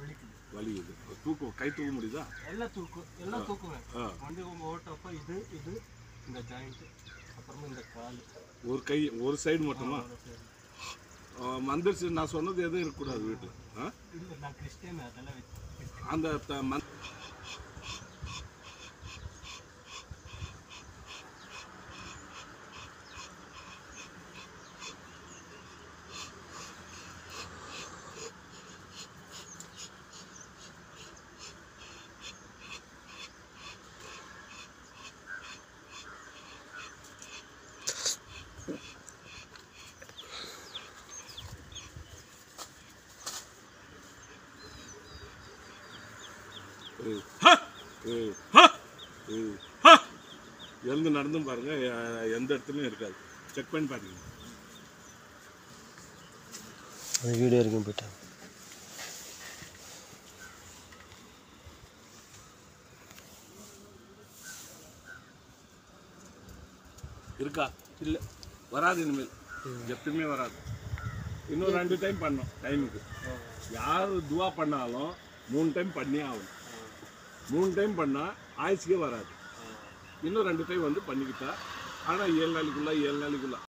வலிக்குது வலிக்குது தூக்கம் கை தூக்க முடியுதா எல்லாம் தூக்கு எல்லாம் தூக்குவேன் ஆ. வண்டி உங்க ஓட்டுறப்ப இது இது இந்த ஜாயிண்ட் அப்புறமா இந்த கால் ஒரு கை ஒரு சைடு மட்டுமா ஆ, வந்துருச்சு நான் சொன்னது எதுவும் இருக்கக்கூடாது வீட்டில் ஆ இல்லை நான் கிறிஸ்டியன் அதெல்லாம் வச்சு அந்த த- மந்- ஏய், ஏய், ஏய், எழுந்து நடந்தும் பாருங்க எ- எந்த இடத்துலையும் இருக்காது செக் பண்ணி பாருங்க அந்த வீடியோ வரைக்கும் போயிட்டேன் இருக்கா இல்லை வராது இனிமேல் எப்பயுமே வராது இன்னும் ரெண்டு டைம் பண்ணோம் டைமுக்கு யார் துவா பண்ணாலும் மூணு டைம் பண்ணியே ஆகணும் மூணு டைம் பண்ணால் ஆயுசுக்கே வராது இன்னும் ரெண்டு டைம் வந்து பண்ணிக்கிட்டா ஆனால் ஏழு நாளைக்குள்ள ஏழு நாளைக்குள்ள